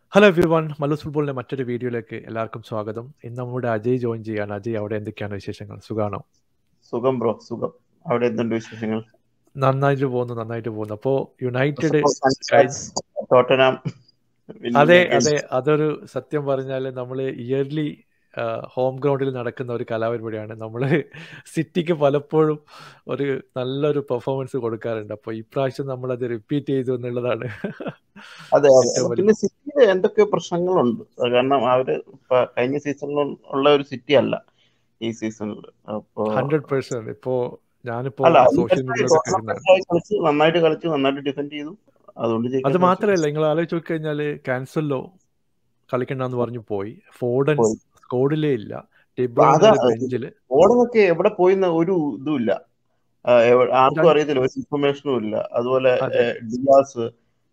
Hello every one Mallus ഫുട്ബോളിന്റെ മറ്റൊരു വീഡിയോയിലേക്ക് എല്ലാവർക്കും സ്വാഗതം ഇന്ന് നമ്മുടെ അജയ് ജോയിൻ ചെയ്യാണ് അജയ് അവിടെ എന്തൊക്കെയാണ് വിശേഷങ്ങൾ സുഖാണോ സുഖം ബ്രോ സുഖം അവിടെ എന്തുണ്ട് വിശേഷങ്ങൾ നന്നായിട്ട് പോകുന്നു നന്നായിട്ട് പോകുന്നു അപ്പോ യുണൈറ്റഡ് ടോട്ടനാം അതെ അതെ അതൊരു സത്യം പറഞ്ഞാൽ നമ്മൾ ഇയർലി ഹോം ഗ്രൗണ്ടിൽ നടക്കുന്ന ഒരു കലാപരിപാടിയാണ് നമ്മൾ സിറ്റിക്ക് പലപ്പോഴും ഒരു നല്ലൊരു പെർഫോമൻസ് കൊടുക്കാറുണ്ട് അപ്പോൾ ഇപ്രാവശ്യം നമ്മൾ അത് റിപ്പീറ്റ് ചെയ്തു എന്നുള്ളതാണ് അതെ അതെ പിന്നെ സിറ്റിയിൽ എന്തൊക്കെ പ്രശ്നങ്ങളുണ്ട് കാരണം അവര് കഴിഞ്ഞ സീസണിൽ ഉള്ള ഒരു സിറ്റി അല്ല ഈ സീസണിൽ അപ്പോ ഹൺഡ്രഡ് പേഴ്സെന്റ് ഇപ്പോ ഞാനിപ്പോ അല്ല സോഷ്യൽ മീഡിയയിലൊക്കെ കളിച്ച് നന്നായിട്ട് കളിച്ചു നന്നായിട്ട് ഡിഫെൻഡ് ചെയ്തു അതുകൊണ്ട് അത് മാത്രമല്ല നിങ്ങൾ ആലോചിച്ച് നോക്കി കഴിഞ്ഞാല് ക്യാൻസലോ കളിക്കണ്ടെന്ന് പറഞ്ഞു പോയി ഫോർഡൻ സ്കോഡിലേ ഇല്ല ബെഞ്ചില് ഓടനൊക്കെ എവിടെ പോയിന്ന് ഒരു ഇതും ഇല്ല ആർക്കും അറിയത്തില്ല ഒരു ഇൻഫർമേഷനും ഇല്ല അതുപോലെ ഡിയാസ്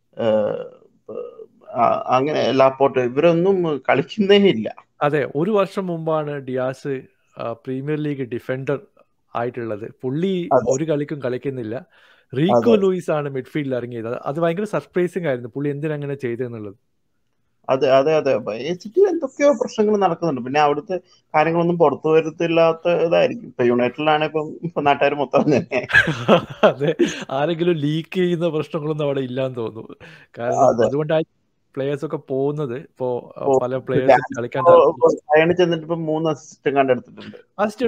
അങ്ങനെ ലാപ്പോട്ട് ഇവരൊന്നും കളിക്കുന്നേ ഇല്ല അതെ ഒരു വർഷം മുമ്പാണ് ഡിയാസ് പ്രീമിയർ ലീഗ് ഡിഫൻഡർ ആയിട്ടുള്ളത് പുള്ളി ഒരു കളിക്കും കളിക്കുന്നില്ല റീക്കോ ലൂയിസ് ആണ് മിഡ്ഫീൽഡിൽ ഇറങ്ങിയത് അത് ഭയങ്കര സർപ്രൈസിംഗ് ആയിരുന്നു പുള്ളി എന്തിനങ്ങനെ ചെയ്തെന്നുള്ളത് അതെ അതെ അതെ സിറ്റിയിൽ എന്തൊക്കെയോ പ്രശ്നങ്ങൾ നടക്കുന്നുണ്ട് പിന്നെ അവിടുത്തെ കാര്യങ്ങളൊന്നും പുറത്തു വരത്തില്ലാത്ത ഇതായിരിക്കും ഇപ്പൊ യുണൈറ്റഡിലാണ് ഇപ്പം ഇപ്പൊ നാട്ടുകാർ മൊത്തം തന്നെ അതെ ആരെങ്കിലും ലീക്ക് ചെയ്യുന്ന പ്രശ്നങ്ങളൊന്നും അവിടെ ഇല്ലാന്ന് തോന്നുന്നു കാരണം അതുകൊണ്ടായി പ്ലേയേഴ്സ് ഒക്കെ പോകുന്നത് ഇപ്പോ പല പ്ലേയേഴ്സ് കളിക്കാൻ അയാൾ ചെന്നിട്ട് ഇപ്പൊ മൂന്ന് അസിസ്റ്റന്റ് കണ്ടെടുത്തിട്ടുണ്ട്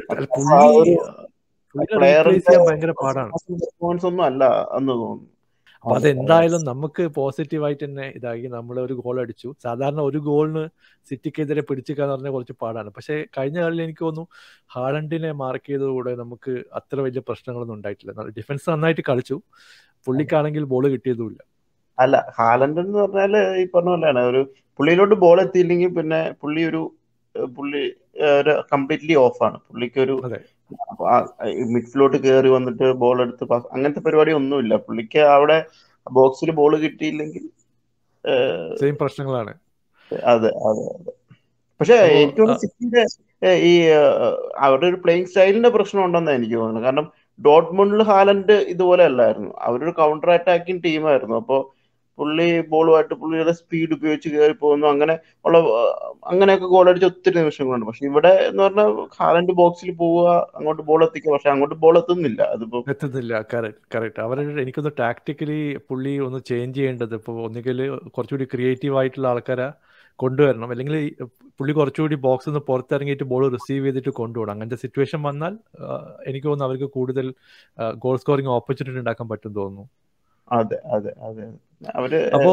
ഭയങ്കര പാടാണ് ഒന്നും അല്ല എന്ന് തോന്നുന്നു അപ്പൊ അതെന്തായാലും നമുക്ക് പോസിറ്റീവായിട്ട് തന്നെ ഇതാക്കി നമ്മൾ ഒരു ഗോൾ അടിച്ചു സാധാരണ ഒരു ഗോളിന് സിറ്റിക്കെതിരെ പിടിച്ചിക്കാന്ന് പറഞ്ഞാൽ കുറച്ച് പാടാണ് പക്ഷെ കഴിഞ്ഞ കളിയിൽ എനിക്ക് തോന്നുന്നു ഹാളണ്ടിനെ മാർക്ക് ചെയ്തതുകൂടെ നമുക്ക് അത്ര വലിയ പ്രശ്നങ്ങളൊന്നും ഉണ്ടായിട്ടില്ല ഡിഫൻസ് നന്നായിട്ട് കളിച്ചു പുള്ളിക്കാണെങ്കിൽ ബോൾ കിട്ടിയതുമില്ല അല്ല ഹാലൻഡ് എന്ന് പറഞ്ഞാല് ഈ പറഞ്ഞ പോലെയാണ് ഒരു പുള്ളിയിലോട്ട് ബോൾ എത്തിയില്ലെങ്കിൽ പിന്നെ പുള്ളി ഒരു പുള്ളി ഒരു കംപ്ലീറ്റ്ലി ഓഫാണ് പുള്ളിക്ക് ഒരു മിഡ്ഫിലോട്ട് കയറി വന്നിട്ട് ബോൾ എടുത്ത് പാസ് അങ്ങനത്തെ പരിപാടി ഒന്നുമില്ല പുള്ളിക്ക് അവിടെ ബോക്സിൽ ബോൾ കിട്ടിയില്ലെങ്കിൽ സെയിം പ്രശ്നങ്ങളാണ് അതെ അതെ അതെ പക്ഷെ എനിക്ക് തോന്നുന്നു സിറ്റിയുടെ ഈ അവരുടെ ഒരു പ്ലേയിങ് സ്റ്റൈലിന്റെ പ്രശ്നം ഉണ്ടെന്ന് എനിക്ക് തോന്നുന്നു കാരണം ഡോട്ട്മുണ്ടിൽ ഹാലൻഡ് ഇതുപോലെ അല്ലായിരുന്നു അവരൊരു കൗണ്ടർ അറ്റാക്കിംഗ് ടീമായിരുന്നു അപ്പോൾ പുള്ളി ബോളുമായിട്ട് പുള്ളിയുടെ സ്പീഡ് ഉപയോഗിച്ച് കയറി പോകുന്നു അങ്ങനെ ഉള്ള അങ്ങനെയൊക്കെ ഗോൾ അടിച്ച ഒത്തിരി നിമിഷങ്ങളുണ്ട് പക്ഷെ ഇവിടെ എന്ന് പറഞ്ഞാൽ ഹാലൻഡ് ബോക്സിൽ പോവുക അങ്ങോട്ട് ബോൾ എത്തിക്കുക പക്ഷെ അങ്ങോട്ട് ബോൾ എത്തുന്നില്ല അതിപ്പോ എത്തുന്നില്ല കറക്റ്റ് കറക്റ്റ് അവർ എനിക്കൊന്ന് ടാക്ടിക്കലി പുള്ളി ഒന്ന് ചേഞ്ച് ചെയ്യേണ്ടത് ഇപ്പോൾ ഒന്നുകിൽ കുറച്ചുകൂടി ക്രിയേറ്റീവ് ആയിട്ടുള്ള ആൾക്കാരെ കൊണ്ടുവരണം അല്ലെങ്കിൽ പുള്ളി കുറച്ചുകൂടി ബോക്സിൽ നിന്ന് പുറത്തിറങ്ങിയിട്ട് ബോൾ റിസീവ് ചെയ്തിട്ട് കൊണ്ടുപോകണം അങ്ങനത്തെ സിറ്റുവേഷൻ വന്നാൽ എനിക്ക് തോന്നുന്നു അവർക്ക് കൂടുതൽ ഗോൾ സ്കോറിംഗ് ഓപ്പർച്യൂണിറ്റി ഉണ്ടാക്കാൻ പറ്റും തോന്നുന്നു അതെ അതെ അതെ അവര് അപ്പോ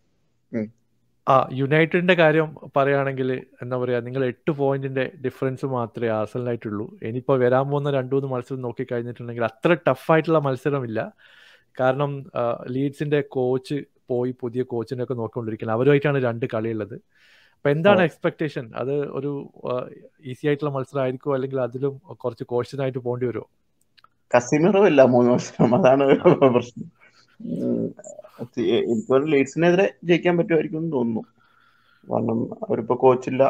ആ യുണൈറ്റഡിന്റെ കാര്യം പറയുകയാണെങ്കിൽ എന്താ പറയാ നിങ്ങൾ എട്ട് പോയിന്റിന്റെ ഡിഫറൻസ് മാത്രമേ ആർസണലായിട്ടുള്ളൂ ഇനിയിപ്പോ വരാൻ പോകുന്ന രണ്ടു മൂന്ന് മത്സരം നോക്കി കഴിഞ്ഞിട്ടുണ്ടെങ്കിൽ അത്ര ടഫായിട്ടുള്ള മത്സരമില്ല കാരണം ലീഡ്സിന്റെ കോച്ച് പോയി പുതിയ കോച്ചിനെ ഒക്കെ നോക്കിക്കൊണ്ടിരിക്കുന്നത് അവരുമായിട്ടാണ് രണ്ട് കളിയുള്ളത് അപ്പൊ എന്താണ് എക്സ്പെക്ടേഷൻ അത് ഒരു ഈസി ആയിട്ടുള്ള മത്സരമായിരിക്കുമോ അല്ലെങ്കിൽ അതിലും കുറച്ച് കോഷ്യനായിട്ട് പോകേണ്ടി വരുമോ കസിമിറോ ഇല്ല മൂന്ന് മത്സരം അതാണ് പ്രശ്നം എനിക്ക് ലീഡ്സിനെതിരെ ജയിക്കാൻ പറ്റുമായിരിക്കും എന്ന് തോന്നുന്നു കാരണം അവരിപ്പോ കോച്ചില്ല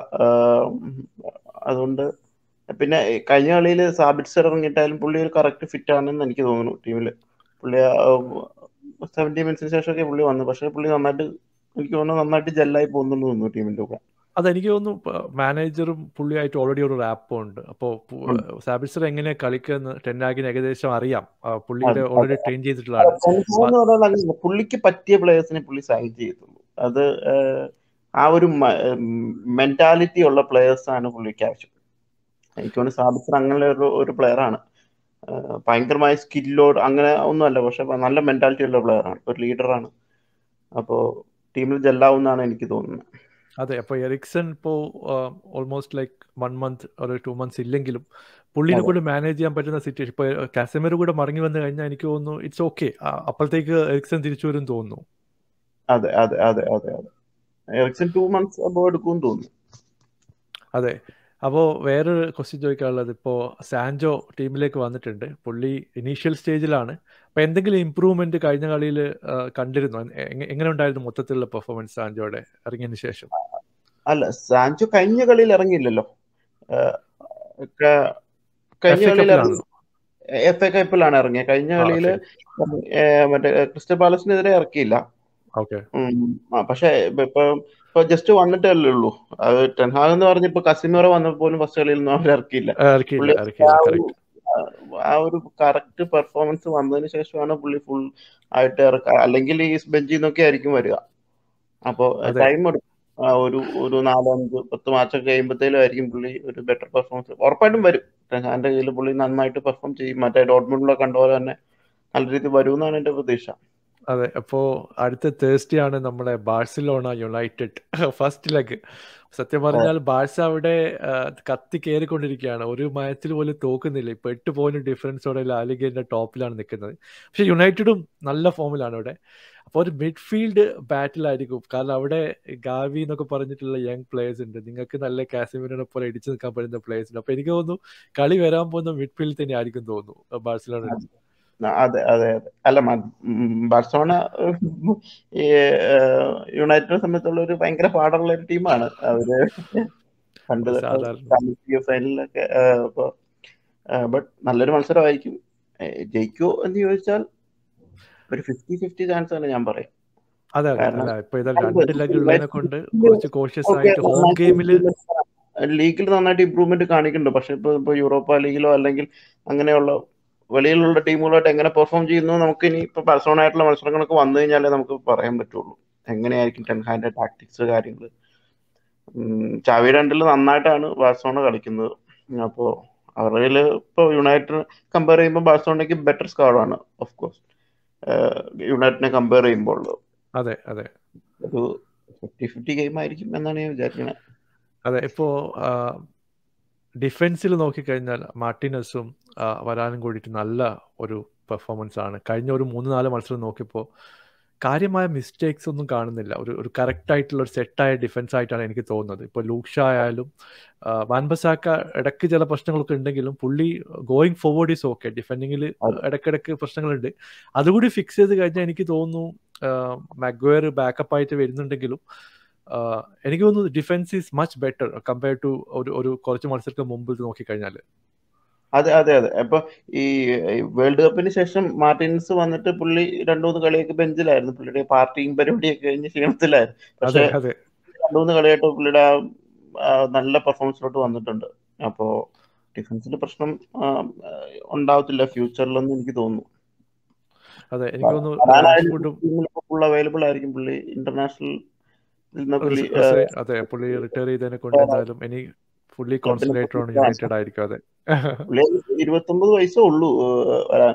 അതുകൊണ്ട് പിന്നെ കഴിഞ്ഞ കളിയിൽ സാബിറ്റ്സർ ഇറങ്ങിയിട്ടായാലും പുള്ളി ഒരു കറക്റ്റ് ഫിറ്റ് ആണെന്ന് എനിക്ക് തോന്നുന്നു ടീമില് പുള്ളി സെവന്റി മിനിറ്റ്സിന് ശേഷമൊക്കെ പുള്ളി വന്നു പക്ഷെ പുള്ളി നന്നായിട്ട് എനിക്ക് തോന്നുന്നു നന്നായിട്ട് ജെല്ലായി പോകുന്നുണ്ട് തോന്നുന്നു ടീമിന്റെ കൂടെ അതെനിക്ക് തോന്നുന്നു മാനേജറും പുള്ളിയായിട്ട് ഓൾറെഡി ഒരു റാപ്പ് ഉണ്ട് അപ്പോൾ സാബിറ്റ്സർ എങ്ങനെ കളിക്കുന്ന ടെന്നാഗിന് ഏകദേശം അറിയാം പുള്ളിയുടെ ഓൾറെഡി ട്രെയിൻ ചെയ്തിട്ടുള്ളതാണ് പുള്ളിക്ക് പറ്റിയ പ്ലേയേഴ്സിനെ പുള്ളി സൈൻ ചെയ്യത്തുള്ളൂ അത് ആ ഒരു മെന്റാലിറ്റി ഉള്ള പ്ലേയേഴ്സ് ആണ് പുള്ളിക്ക് ആവശ്യം എനിക്ക് തോന്നുന്നു സാബിത്സർ അങ്ങനെ ഒരു ഒരു പ്ലെയർ ആണ് ഭയങ്കരമായ സ്കില്ലോട് അങ്ങനെ ഒന്നുമല്ല പക്ഷെ നല്ല മെന്റാലിറ്റി ഉള്ള പ്ലെയർ ആണ് ഒരു ലീഡറാണ് അപ്പോൾ ടീമിൽ ജെല്ലാവുന്നാണ് എനിക്ക് തോന്നുന്നത് അതെ അപ്പോൾ എറിക്സൺ ഇപ്പോൾ ഓൾമോസ്റ്റ് ലൈക്ക് വൺ മന്ത് ഒരു ടു മന്ത്സ് ഇല്ലെങ്കിലും പുള്ളിനെ കൂടെ മാനേജ് ചെയ്യാൻ പറ്റുന്ന സിറ്റുവേഷൻ ഇപ്പോൾ കാസമേർ കൂടെ മടങ്ങി വന്നു കഴിഞ്ഞാൽ എനിക്ക് തോന്നുന്നു ഇറ്റ്സ് ഓക്കെ അപ്പോഴത്തേക്ക് എറിക്സൺ തിരിച്ചു വരും തോന്നുന്നു അതെ അതെ അതെ അതെ അതെ എറിക്സൺ ടു മന്ത്സ് അബോ എടുക്കും തോന്നുന്നു അതെ അപ്പോൾ വേറൊരു ക്വസ്റ്റ്യൻ ചോദിക്കാനുള്ളത് ഇപ്പോൾ സാൻജോ ടീമിലേക്ക് വന്നിട്ടുണ്ട് പുള്ളി ഇനീഷ്യൽ സ്റ്റേജിലാണ് അപ്പോൾ എന്തെങ്കിലും ഇമ്പ്രൂവ്മെന്റ് കഴിഞ്ഞ കളിയിൽ കണ്ടിരുന്നു എങ്ങനെ ഉണ്ടായിരുന്നു മൊത്തത്തിലുള്ള പെർഫോമൻസ് സാൻജോയുടെ ഇറങ്ങിയതിന് ശേഷം അല്ല സാൻജോ കഴിഞ്ഞ കളിയിൽ ഇറങ്ങിയില്ലല്ലോ കഴിഞ്ഞ കളിയിൽ എഫ് എ കപ്പിലാണ് ഇറങ്ങിയത് കഴിഞ്ഞ കളിയിൽ മറ്റേ ക്രിസ്റ്റൽ പാലസിനെതിരെ ഇറക്കിയില്ല ഓക്കെ പക്ഷെ ഇപ്പൊ ഇപ്പൊ ജസ്റ്റ് വന്നിട്ടല്ലേ ഉള്ളൂ അത് ടെൻഹാഗ് എന്ന് പറഞ്ഞ ഇപ്പൊ കസിമേറ വന്നപ്പോൾ പോലും ഫസ്റ്റ് കളിയിൽ ഒന്നും അവർ ഇറക്കിയില്ല ഇറക്കിയില്ല പുള്ളി ഇറക്കിയില്ല ആ ഒരു കറക്റ്റ് ആ ഒരു കറക്റ്റ് പെർഫോമൻസ് വന്നതിന് ശേഷമാണ് പുള്ളി ഫുൾ ആയിട്ട് ഇറക്കുക അല്ലെങ്കിൽ ഈ ബെഞ്ചിൽ നിന്നൊക്കെ ആയിരിക്കും വരിക അപ്പോ അതെ ടൈം എടുക്കും ആ ഒരു ഒരു നാലോ അഞ്ച് പത്ത് മാച്ചൊക്കെ കഴിയുമ്പോഴത്തേലും ആയിരിക്കും പുള്ളി ഒരു ബെറ്റർ പെർഫോമൻസ് ഉറപ്പായിട്ടും വരും ടെൻഹാഗിന്റെ കയ്യിൽ പുള്ളി നന്നായിട്ട് പെർഫോം ചെയ്യും മറ്റേ ഡോട്ട്മുണ്ടിലൊക്കെ കണ്ട പോലെ തന്നെ നല്ല രീതിയിൽ വരുമെന്നാണ് എന്റെ പ്രതീക്ഷ അതെ അപ്പോ അടുത്ത തേഴ്സ്ഡേ ആണ് നമ്മുടെ ബാഴ്സലോണ യുണൈറ്റഡ് ഫസ്റ്റ് ലെഗ് സത്യം പറഞ്ഞാൽ ബാഴ്സ അവിടെ ആ, കത്തി കയറിക്കൊണ്ടിരിക്കുകയാണ് ഒരു മാച്ചിൽ പോലും തോക്കുന്നില്ല ഇപ്പൊ എട്ട് പോയിന്റ് ഡിഫറൻസോടെ ലാലിഗയുടെ ടോപ്പിലാണ് നിൽക്കുന്നത് പക്ഷെ യുണൈറ്റഡും നല്ല ഫോമിലാണ് ഇവിടെ അപ്പോൾ ഒരു മിഡ്ഫീൽഡ് ബാറ്റിലായിരിക്കും കാരണം അവിടെ ഗാവി എന്നൊക്കെ പറഞ്ഞിട്ടുള്ള യങ് പ്ലേയേഴ്സ് ഉണ്ട് നിങ്ങൾക്ക് നല്ല കാസിമിനെ പോലെ ഇടിച്ചു നിൽക്കാൻ പറ്റുന്ന പ്ലേയേഴ്സ് ഉണ്ട് അപ്പൊ എനിക്ക് തോന്നുന്നു കളി വരാൻ പോകുന്ന മിഡ്ഫീൽഡ് തന്നെ ആയിരിക്കും തോന്നുന്നു ബാഴ്സലോണ അതെ അതെ അതെ അല്ല മ- ഉം, ബാഴ്സലോണ ഉം, ഈ യുണൈറ്റഡിനെ സംബന്ധിച്ചുള്ള ഒരു ഭയങ്കര പാടുള്ള ഒരു ടീമാണ് അവര് പണ്ട് സാധാരണ ഫൈനലിലൊക്കെ ഇപ്പൊ ബട്ട് നല്ലൊരു മത്സരമായിരിക്കും ഏഹ് ജയിക്കുമോ എന്ന് ചോദിച്ചാൽ ഒരു ഫിഫ്റ്റി ഫിഫ്റ്റി ചാൻസ് ആണ് ഞാൻ പറയും അതെ അതെ കാരണം അല്ല ഇപ്പൊ ഇത് രണ്ട് ലെഗ് ഉള്ളതിനെ കൊണ്ട് കുറച്ച് കോഷ്യസ് ആയിട്ട് ഹോം ഗെയിമിൽ ലീഗിൽ നന്നായിട്ട് ഇമ്പ്രൂവ്മെന്റ് കാണിക്കുന്നുണ്ട് പക്ഷെ ഇപ്പൊ ഇപ്പൊ യൂറോപ്പ ലീഗിലോ അല്ലെങ്കിൽ അങ്ങനെയുള്ള വെളിയിലുള്ള ടീമുകളായിട്ട് എങ്ങനെ പെർഫോം ചെയ്യുന്നു നമുക്ക് ഇനി ഇപ്പൊ ബാഴ്സലോണ ആയിട്ടുള്ള മത്സരങ്ങളൊക്കെ വന്നു കഴിഞ്ഞാലേ നമുക്ക് പറയാൻ പറ്റുള്ളൂ എങ്ങനെയായിരിക്കും ടെൻഹാന്റെ ടാക്ടിക്സ് കാര്യങ്ങൾ ചാവി രണ്ടിൽ നന്നായിട്ടാണ് ബാഴ്സലോണ കളിക്കുന്നത് അപ്പോ അവരിൽ ഇപ്പൊ യുണൈറ്റഡ് കമ്പയർ ചെയ്യുമ്പോൾ ബാഴ്സലോണയ്ക്ക് ബെറ്റർ സ്ക്വാഡാണ് ഓഫ് കോഴ്സ് യുണൈറ്റഡിനെ കമ്പയർ ചെയ്യുമ്പോൾ അതെ അതെ ഒരു ഫിഫ്റ്റി ഫിഫ്റ്റി ഗെയിം ആയിരിക്കും എന്നാണ് ഞാൻ വിചാരിക്കുന്നത് അതെ ഇപ്പോ ഡിഫൻസിൽ നോക്കിക്കഴിഞ്ഞാൽ മാർട്ടിനസും ആ, വരാനും കൂടിയിട്ട് നല്ല ഒരു പെർഫോമൻസ് ആണ് കഴിഞ്ഞ ഒരു മൂന്ന് നാല് മത്സരം നോക്കിയപ്പോൾ കാര്യമായ മിസ്റ്റേക്സ് ഒന്നും കാണുന്നില്ല ഒരു ഒരു കറക്റ്റ് ആയിട്ടുള്ള ഒരു സെറ്റായ ഡിഫൻസ് ആയിട്ടാണ് എനിക്ക് തോന്നുന്നത് ഇപ്പോൾ ലൂക്ഷ ആയാലും ആ, വാൻബസാക്ക ഇടയ്ക്ക് ചില പ്രശ്നങ്ങളൊക്കെ ഉണ്ടെങ്കിലും പുള്ളി ഗോയിങ് ഫോർവേഡ് ഈസ് ഓക്കെ ഡിഫെൻഡിങ്ങിൽ അതെ. ഇടയ്ക്കിടയ്ക്ക് പ്രശ്നങ്ങളുണ്ട് അതുകൂടി ഫിക്സ് ചെയ്ത് കഴിഞ്ഞാൽ എനിക്ക് തോന്നുന്നു മഗ്വയർ ബാക്കപ്പ് ആയിട്ട് വരുന്നുണ്ടെങ്കിലും ആ, എനിക്ക് തോന്നുന്നു defence is much better compare to ഒരു ഒരു കുറച്ച് മത്സരത്തിന് മുമ്പ് ഇത് നോക്കിക്കഴിഞ്ഞാൽ അതെ അതെ അതെ അപ്പൊ ഈ വേൾഡ് കപ്പിന് ശേഷം മാർട്ടിൻസ് വന്നിട്ട് പുള്ളി രണ്ടു മൂന്ന് കളിയൊക്കെ ബെഞ്ചിലായിരുന്നു പുള്ളിയുടെ പാർട്ടിയും പരിപാടിയൊക്കെ കഴിഞ്ഞ് ക്ഷീണത്തിലായിരുന്നു അതെ പക്ഷെ അതെ രണ്ടു മൂന്ന് കളിയായിട്ട് പുള്ളിയുടെ ആ, ആ, നല്ല പെർഫോമൻസിലോട്ട് വന്നിട്ടുണ്ട് അപ്പോ ഡിഫൻസിൽ പ്രശ്നം ആ, ഉണ്ടാവത്തില്ല ഫ്യൂച്ചറിലൊന്നും എനിക്ക് തോന്നുന്നു അതെ എനിക്ക് തോന്നുന്നു വരാനായാലും റാഷ്ഫോർഡും ടീമിലൊക്കെ ഫുൾ അവൈലബിൾ ആയിരിക്കും പുള്ളി ഇന്റർനാഷണൽ പുള്ളി ആ, റിസ്- അതെ പുള്ളി റിട്ടയർ ചെയ്തതിനെ കൊണ്ട് എന്തായാലും ഇനി ഫുള്ളി കോൺസെൻട്രേറ്റർ ഓൺ യുണൈറ്റഡ് ആയിരിക്കും അതെ പുള്ളി ഇരുപത്തൊമ്പത് വയസ്സേ ഉള്ളൂ ആ, വരാൻ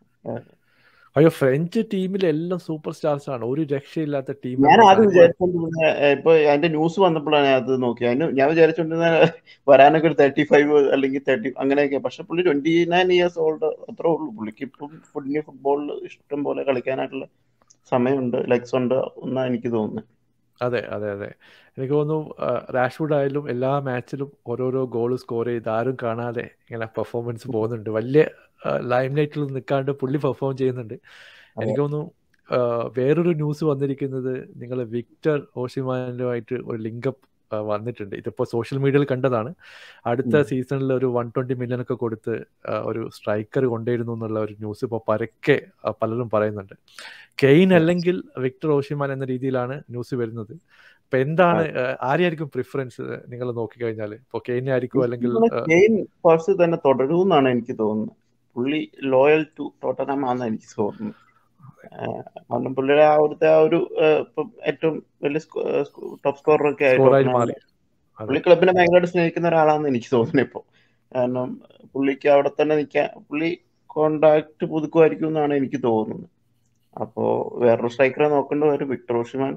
അയ്യോ ഫ്രഞ്ച് ടീമിൽ എല്ലാം സൂപ്പർ സ്റ്റാർസ് ആണ് ഒരു രക്ഷയില്ലാത്ത ഞാൻ ടീമാണ് ആദ്യം വിചാരിച്ചോണ്ടിരുന്ന ഏ, ഇപ്പൊ അതിന്റെ ന്യൂസ് വന്നപ്പോഴാണ് ഞാൻ അത് നോക്കിയത് അതിന് ഞാൻ വിചാരിച്ചോണ്ടിരുന്ന വരാനൊക്കെ ഒരു തേർട്ടി ഫൈവ് അല്ലെങ്കിൽ തേർട്ടി അങ്ങനെയൊക്കെ പക്ഷെ പുള്ളി ട്വന്റി നയൻ ഇയേഴ്സ് ഓൾഡ് അത്രേ ഉള്ളൂ പുള്ളിക്ക് ഇപ്പം ഫുഡിന് ഫുട്ബോളിൽ ഇഷ്ടം പോലെ കളിക്കാനായിട്ടുള്ള സമയമുണ്ട് ലെഗ്സ് ഉണ്ട് എന്നാണ് എനിക്ക് തോന്നുന്നത് അതെ അതെ അതെ എനിക്ക് തോന്നുന്നു റാഷ്വുഡ് ആയാലും എല്ലാ മാച്ചിലും ഓരോരോ ഗോൾ സ്കോർ ചെയ്ത് ആരും കാണാതെ ഇങ്ങനെ പെർഫോമൻസ് പോകുന്നുണ്ട് വലിയ ലൈം ലൈറ്റിൽ നിൽക്കാണ്ട് പുള്ളി പെർഫോം ചെയ്യുന്നുണ്ട് എനിക്ക് തോന്നുന്നു ആ, വേറൊരു ന്യൂസ് വന്നിരിക്കുന്നത് നിങ്ങൾ വിക്ടർ ഓഷിമാനുമായിട്ട് ഒരു ലിങ്കപ്പ് വന്നിട്ടുണ്ട് ഇതിപ്പോൾ സോഷ്യൽ മീഡിയയിൽ കണ്ടതാണ് അടുത്ത ഉം. സീസണിൽ ഒരു വൺ ട്വൻറ്റി മില്യൺ ഒക്കെ കൊടുത്ത് ആ, ഒരു സ്ട്രൈക്കർ കൊണ്ടുവരുന്നു എന്നുള്ള ഒരു ന്യൂസ് ഇപ്പോൾ പരക്കെ ആ, പലരും പറയുന്നുണ്ട് കെയിൻ അല്ലെങ്കിൽ വിക്ടർ ഓഷിമാൻ എന്ന രീതിയിലാണ് ന്യൂസ് വരുന്നത് ഇപ്പൊ എന്താണ് ആ, ആരെയായിരിക്കും പ്രിഫറൻസ് നിങ്ങൾ നോക്കിക്കഴിഞ്ഞാൽ ഇപ്പോൾ കെയിനെ ആയിരിക്കും അല്ലെങ്കിൽ ആ, കെയിൻ ഫസ്റ്റ് തന്നെ തുടരുമെന്നാണ് എനിക്ക് തോന്നുന്നത് പുള്ളി ലോയൽ ടു ടോട്ടനാം ആണെന്ന് എനിക്ക് തോന്നുന്നു ആ, കാരണം പുള്ളിയുടെ ആ അവിടുത്തെ ആ ഒരു ആ, ഇപ്പം ഏറ്റവും വലിയ ടോപ്പ് സ്കോറർ ഒക്കെ ആയി സ്കോറായി ടോട്ടനാം മാറി അതെ പുള്ളി ക്ലബിനെ ഭയങ്കരമായിട്ട് സ്നേഹിക്കുന്ന ഒരാളാണെന്ന് എനിക്ക് തോന്നുന്നു ഇപ്പോൾ കാരണം പുള്ളിക്ക് അവിടെ തന്നെ നിൽക്കാൻ പുള്ളി കോണ്ടാക്ട് പുതുക്കുമായിരിക്കും എന്നാണ് എനിക്ക് തോന്നുന്നത് അപ്പോ വേറൊരു സ്ട്രൈക്കറെ നോക്കേണ്ടി വരും വിക്ടർ ഓഷിമാൻ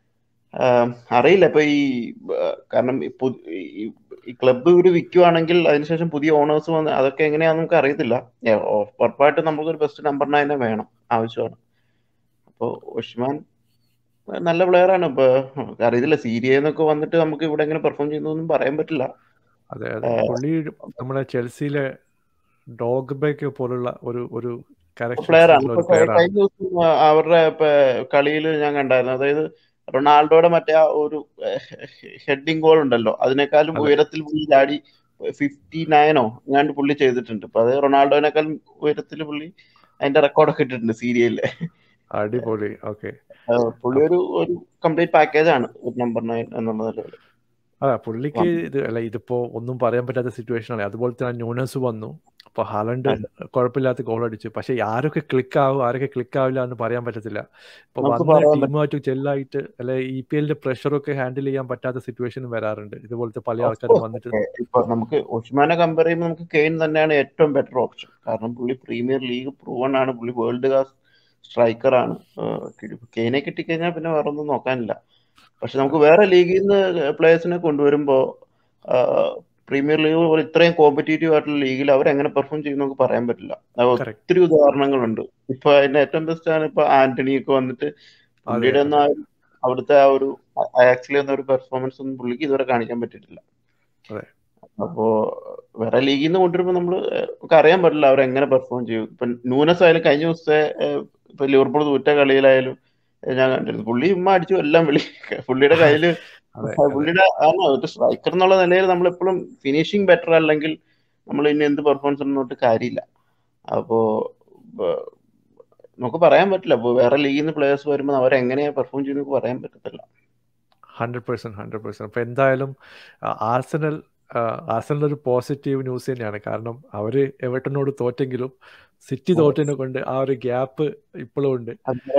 ആഹ് അറിയില്ല ഇപ്പൊ ഈ ആ, കാരണം ഈ പു- ഈ- ഈ ക്ലബ്ബ് ഇവര് വിൽക്കുവാണെങ്കിൽ അതിനുശേഷം പുതിയ ഓണേഴ്സ് വന്ന് അതൊക്കെ എങ്ങനെയാന്ന് നമുക്ക് അറിയത്തില്ല ഏ, ഓ- ഉറപ്പായിട്ടും നമുക്കൊരു ബെസ്റ്റ് നമ്പർ നയനെ വേണം ആവശ്യമാണ് അപ്പോ ഓഷിമാൻ നല്ല പ്ലെയർ ആണ് ഇപ്പൊ അറിയത്തില്ല സീരിയ എന്നൊക്കെ വന്നിട്ട് നമുക്ക് ഇവിടെ എങ്ങനെ പെർഫോം ചെയ്യുന്നൊന്നും പറയാൻ പറ്റില്ല അതെ അതെ പുള്ളി നമ്മുടെ ചെൽസിയിലെ ഡോഗ്ബെക്ക് പോലുള്ള ഒരു ഒരു പ്ലെയർ ആണ് ക്യാരക്ടറിസ്റ്റിക് ഇപ്പൊ ഒരു പ്ലെയർ ആണ് കഴിഞ്ഞ ദിവസം ആ, അവരുടെ കളിയിൽ ഞാൻ കണ്ടായിരുന്നു അതായത് റൊണാൾഡോയുടെ മറ്റേ ആ ഒരു ഹെഡിങ് ഗോൾ ഉണ്ടല്ലോ അതിനേക്കാളും അതെ ഉയരത്തിൽ പുള്ളി ചാടി ഫിഫ്റ്റി നയനോ എങ്ങാണ്ട് പുള്ളി ചെയ്തിട്ടുണ്ട് അപ്പൊ അത് റൊണാൾഡോനേക്കാളും ഉയരത്തിൽ പുള്ളി അതിന്റെ റെക്കോർഡൊക്കെ ഇട്ടിട്ടുണ്ട് സീരിയലില് അടിപൊളി ഓക്കെ പുള്ളി ഒരു ഒരു കംപ്ലീറ്റ് പാക്കേജ് ആണ് ഒരു നമ്പർ നയൻ എന്നുള്ള നിലയിൽ അതെ പുള്ളിക്ക് ഇത് അല്ല ഇതിപ്പോ ഒന്നും പറയാൻ പറ്റാത്ത സിറ്റുവേഷൻ ആണ് അതുപോലെ തന്നെ ന്യൂനസ് വന്നു അപ്പൊ ഹാലണ്ട് കുഴപ്പമില്ലാത്ത ഗോൾ അടിച്ചു പക്ഷെ ആരൊക്കെ ക്ലിക്ക് ആവും ആരൊക്കെ ക്ലിക്ക് ആവില്ല എന്ന് പറയാൻ പറ്റത്തില്ല ഇപ്പൊ വന്ന ടീമുമായിട്ട് ചെല്ലായിട്ട് അല്ലെ ഇ പി എല്ലിന്റെ പ്രഷറൊക്കെ ഹാൻഡിൽ ചെയ്യാൻ പറ്റാത്ത സിറ്റുവേഷൻ വരാറുണ്ട് ഇതുപോലത്തെ പല ആൾക്കാരും വന്നിട്ട് ഇപ്പൊ നമുക്ക് ഒസ്മാനെ കമ്പയർ ചെയ്യുമ്പോൾ നമുക്ക് കെയിൻ തന്നെയാണ് ഏറ്റവും ബെറ്റർ ഓപ്ഷൻ കാരണം പുള്ളി പ്രീമിയർ ലീഗ് പ്രൂവൺ ആണ് പുള്ളി വേൾഡ് ക്ലാസ് സ്ട്രൈക്കർ ആണ് കെയിനെ കിട്ടിക്കഴിഞ്ഞാൽ പിന്നെ വേറെ ഒന്നും നോക്കാനില്ല പക്ഷെ നമുക്ക് വേറെ ലീഗിൽ നിന്ന് പ്ലേയേഴ്സിനെ കൊണ്ടുവരുമ്പോൾ പ്രീമിയർ ലീഗ് പോലെ ഇത്രയും കോമ്പറ്റീറ്റീവ് ആയിട്ടുള്ള ലീഗിൽ അവർ എങ്ങനെ പെർഫോം ചെയ്യും നമുക്ക് പറയാൻ പറ്റില്ല ഒത്തിരി ഉദാഹരണങ്ങളുണ്ട് ഇപ്പൊ അതിന്റെ ഏറ്റവും ബെസ്റ്റ് ആണ് ഇപ്പൊ ആന്റണി ഒക്കെ വന്നിട്ട് പുള്ളിയുടെ ഒന്നും അവിടുത്തെ ആ ഒരു ആക്ച്വലി ഒന്നും ഒരു പെർഫോമൻസ് ഒന്നും പുള്ളിക്ക് ഇതുവരെ കാണിക്കാൻ പറ്റിയിട്ടില്ല അപ്പോ വേറെ ലീഗിൽ നിന്ന് കൊണ്ടുവരുമ്പോൾ നമ്മൾ നമുക്ക് അറിയാൻ പറ്റില്ല അവർ എങ്ങനെ പെർഫോം ചെയ്യും ഇപ്പൊ ന്യൂനസ് ആയാലും കഴിഞ്ഞ ദിവസത്തെ ഇപ്പൊ ലിവർപൂൾ തൂറ്റ കളിയിലായാലും ഞാൻ കണ്ടിരുന്നു പുള്ളി ഉമ്മ അടിച്ചു എല്ലാം വിളി പുള്ളിയുടെ കയ്യില് പുള്ളിയുടെ ഒരു സ്ട്രൈക്കർ എന്നുള്ള നിലയിൽ നമ്മൾ എപ്പോഴും ഫിനിഷിംഗ് ബെറ്റർ അല്ലെങ്കിൽ നമ്മൾ ഇനി എന്ത് പെർഫോമൻസ് ഒന്നും കാര്യമില്ല അപ്പോ നമുക്ക് പറയാൻ പറ്റില്ല അപ്പോൾ വേറെ ലീഗിൽ നിന്ന് പ്ലേയേഴ്സ് വരുമ്പോൾ അവരെങ്ങനെയാ പെർഫോം ചെയ്യുന്നത് പറയാൻ പറ്റത്തില്ല ഹൺഡ്രഡ് പെർസെന്റ് ഹൺഡ്രഡ് പെർസെന്റ് അപ്പൊ എന്തായാലും ആർസനൽ ആർസനൽ ഒരു പോസിറ്റീവ് ന്യൂസ് തന്നെയാണ് കാരണം അവര് എവർട്ടനോട് തോറ്റെങ്കിലും സിറ്റി തോറ്റതിനെ കൊണ്ട് ആ ഒരു ഗ്യാപ്പ് ഇപ്പോഴും ഉണ്ട്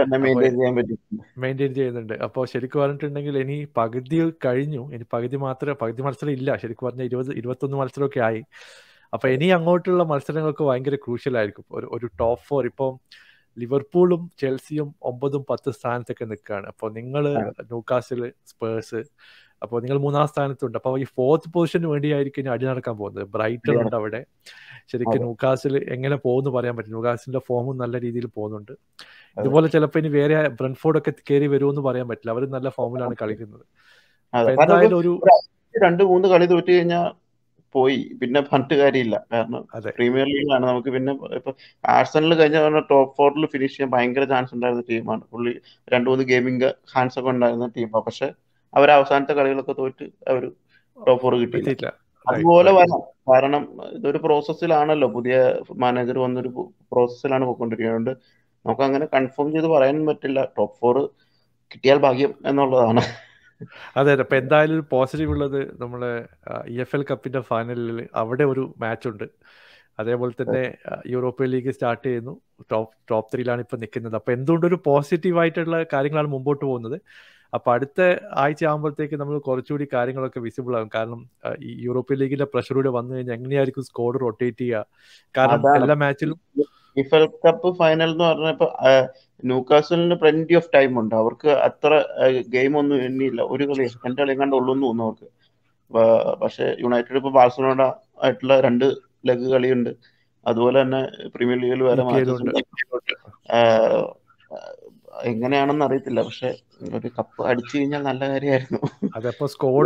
മെയിൻറ്റെയിൻ ചെയ്യുന്നുണ്ട് അപ്പോൾ ശരിക്കും പറഞ്ഞിട്ടുണ്ടെങ്കിൽ ഇനി പകുതി കഴിഞ്ഞു ഇനി പകുതി മാത്രമേ പകുതി മത്സരം ഇല്ല ശരിക്കും പറഞ്ഞാൽ ഇരുപത് ഇരുപത്തൊന്ന് മത്സരമൊക്കെ ആയി അപ്പൊ ഇനി അങ്ങോട്ടുള്ള മത്സരങ്ങൾക്ക് ഭയങ്കര ക്രൂഷ്യൽ ആയിരിക്കും ഒരു ഒരു ടോപ്പ് ഫോർ ഇപ്പം ലിവർപൂളും ചെൽസിയും ഒമ്പതും പത്ത് സ്ഥാനത്തൊക്കെ നിൽക്കുകയാണ് അപ്പോൾ നിങ്ങൾ ന്യൂക്കാസിൽ സ്പേഴ്സ് അപ്പോൾ നിങ്ങൾ മൂന്നാം സ്ഥാനത്തുണ്ട് അപ്പോൾ ഈ ഫോർത്ത് പൊസിഷന് വേണ്ടിയായിരിക്കും ഇനി അടി നടക്കാൻ പോകുന്നത് ബ്രൈറ്റൺ ഉണ്ട് അവിടെ ശരിക്കും ന്യൂക്കാസിൽ എങ്ങനെ പോകുന്നു പറയാൻ പറ്റും ന്യൂക്കാസിന്റെ ഫോമും നല്ല രീതിയിൽ പോകുന്നുണ്ട് ഇതുപോലെ ചിലപ്പോൾ ഇനി വേറെ ബ്രൺഫോർഡ് ഒക്കെ കയറി വരുമെന്ന് പറയാൻ പറ്റില്ല അവർ നല്ല ഫോമിലാണ് കളിക്കുന്നത് എന്തായാലും ഒരു രണ്ട് മൂന്ന് കളി തോറ്റു കഴിഞ്ഞാൽ പോയി പിന്നെ പറഞ്ഞിട്ട് കാര്യമില്ല കാരണം പ്രീമിയർ ലീഗിലാണ് നമുക്ക് പിന്നെ ഇപ്പൊ ആഴ്സണൽ കഴിഞ്ഞ പറഞ്ഞ ടോപ്പ് ഫോറിൽ ഫിനിഷ് ചെയ്യാൻ ഭയങ്കര ചാൻസ് ഉണ്ടായിരുന്ന ടീമാണ് പുള്ളി രണ്ടു മൂന്ന് ഗെയിമിംഗ് ഹാൻഡ്സ് ഒക്കെ ഉണ്ടായിരുന്ന ടീമാണ് പക്ഷെ അവർ അവസാനത്തെ കളികളൊക്കെ തോറ്റ് അവർ ടോപ്പ് ഫോർ കിട്ടിയില്ല അതുപോലെ വരാം കാരണം ഇതൊരു പ്രോസസ്സിലാണല്ലോ പുതിയ മാനേജർ വന്നൊരു പ്രോസസ്സിലാണ് പോയിക്കൊണ്ടിരിക്കുന്നത് നമുക്ക് അങ്ങനെ കൺഫേം ചെയ്ത് പറയാനും പറ്റില്ല ടോപ്പ് ഫോർ കിട്ടിയാൽ ഭാഗ്യം എന്നുള്ളതാണ് അതെ അതെ അപ്പൊ എന്തായാലും ഒരു പോസിറ്റീവ് ഉള്ളത് നമ്മളെ ഇ എഫ് എൽ കപ്പിന്റെ ഫൈനലിൽ അവിടെ ഒരു മാച്ച് ഉണ്ട് അതേപോലെ തന്നെ യൂറോപ്യൻ ലീഗ് സ്റ്റാർട്ട് ചെയ്യുന്നു ടോപ്പ് ടോപ്പ് ത്രീയിലാണ് ഇപ്പൊ നിൽക്കുന്നത് അപ്പൊ എന്തുകൊണ്ടൊരു പോസിറ്റീവ് ആയിട്ടുള്ള കാര്യങ്ങളാണ് മുമ്പോട്ട് പോകുന്നത് അപ്പൊ അടുത്ത ആഴ്ച ആകുമ്പോഴത്തേക്ക് നമ്മൾ കുറച്ചുകൂടി കാര്യങ്ങളൊക്കെ വിസിബിൾ ആകും കാരണം ഈ യൂറോപ്യൻ ലീഗിന്റെ പ്രഷറൂടെ വന്നു കഴിഞ്ഞാൽ എങ്ങനെയായിരിക്കും സ്കോഡ് റൊട്ടേറ്റ് ചെയ്യുക കാരണം എല്ലാ മാച്ചിലും ഇഫൽ കപ്പ് ഫൈനൽ എന്ന് പറഞ്ഞപ്പോ ന്യൂക്കാസലിന് പ്ലെന്റി ഓഫ് ടൈം ഉണ്ട് അവർക്ക് അത്ര ഗെയിം ഒന്നും എണ്ണിയില്ല ഒരു കളി രണ്ട് കളി കണ്ട് ഉള്ളൂ എന്ന് തോന്നുന്നു അവർക്ക് പക്ഷെ യുണൈറ്റഡ് ഇപ്പൊ ബാഴ്സലോണ ആയിട്ടുള്ള രണ്ട് ലെഗ് കളിയുണ്ട് അതുപോലെ തന്നെ പ്രീമിയർ ലീഗിൽ വേറെ എങ്ങനെയാണെന്ന് അറിയത്തില്ല പക്ഷെ ഒരു കപ്പ് അടിച്ചു കഴിഞ്ഞാൽ നല്ല കാര്യമായിരുന്നു അതപ്പോ സ്കോഡ്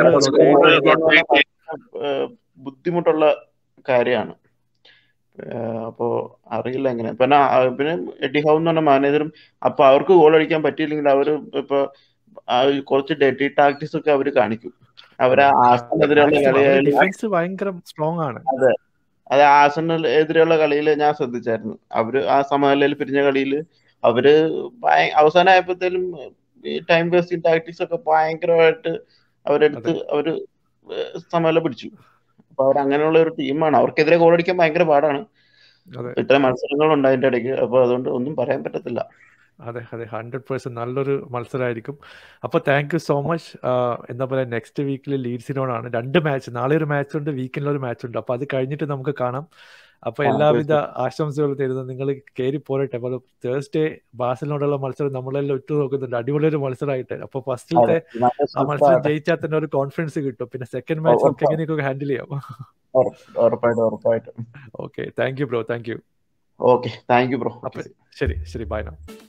ബുദ്ധിമുട്ടുള്ള കാര്യമാണ് അപ്പോ അറിയില്ല എങ്ങനെ പിന്നെ പിന്നെ എഡി ഹൗ എന്ന് പറഞ്ഞ മാനേജറും അപ്പൊ അവർക്ക് ഗോൾ അടിക്കാൻ പറ്റിയില്ലെങ്കിൽ അവർ ഇപ്പൊ കുറച്ച് ഡെഡി ടാക്ടിക്സ് ഒക്കെ അവർ കാണിക്കും അവര് ആസനെതിരെയുള്ള കളിയായാലും ഭയങ്കര സ്ട്രോങ് ആണ് അതെ അത് ആസനൽ എതിരെയുള്ള കളിയിൽ ഞാൻ ശ്രദ്ധിച്ചായിരുന്നു അവര് ആ സമനിലയിൽ പിരിഞ്ഞ കളിയിൽ അവര് അവസാനമായപ്പോഴത്തേലും ഈ ടൈം വേസ്റ്റിംഗ് ടാക്ടിക്സ് ഒക്കെ ഭയങ്കരമായിട്ട് അവരെടുത്ത് അവര് സമനില പിടിച്ചു അപ്പൊ അവർ അങ്ങനെയുള്ള ഒരു ടീമാണ് അവർക്കെതിരെ ഗോൾ അടിക്കാൻ ഭയങ്കര പാടാണ് ഇത്ര മത്സരങ്ങളുണ്ട് അതിന്റെ ഇടയ്ക്ക് അപ്പൊ അതുകൊണ്ട് ഒന്നും പറയാൻ പറ്റത്തില്ല അതെ അതെ ഹൺഡ്രഡ് പേഴ്സെന്റ് നല്ലൊരു മത്സരമായിരിക്കും അപ്പോൾ താങ്ക് യു സോ മച്ച് എന്താ പറയുക നെക്സ്റ്റ് വീക്കിൽ ലീഡ്സിനോടാണ് രണ്ട് മാച്ച് നാളെ ഒരു മാച്ച് ഉണ്ട് വീക്കിൽ ഒരു മാച്ച് ഉണ്ട് അപ്പോൾ അത് കഴിഞ്ഞിട്ട് നമുക്ക് കാണാം അപ്പൊ എല്ലാവിധ ആശംസകളും തരുന്നു നിങ്ങൾ കയറി പോരട്ടെ അപ്പോൾ തേഴ്സ്ഡേ ബാസിനോടുള്ള മത്സരം നമ്മളെല്ലാം ഉറ്റു നോക്കുന്നുണ്ട് അടിപൊളി ഒരു മത്സരമായിട്ട് അപ്പൊ ഫസ്റ്റിലത്തെ ആ മത്സരം ജയിച്ചാൽ തന്നെ ഒരു കോൺഫിഡൻസ് കിട്ടും പിന്നെ സെക്കൻഡ് മാച്ച് ഒക്കെ എങ്ങനെയൊക്കെ ഹാൻഡിൽ ചെയ്യാം ഉറപ്പായിട്ടും okay thank you bro thank you okay thank you bro ശരി ശരി ബൈ നോ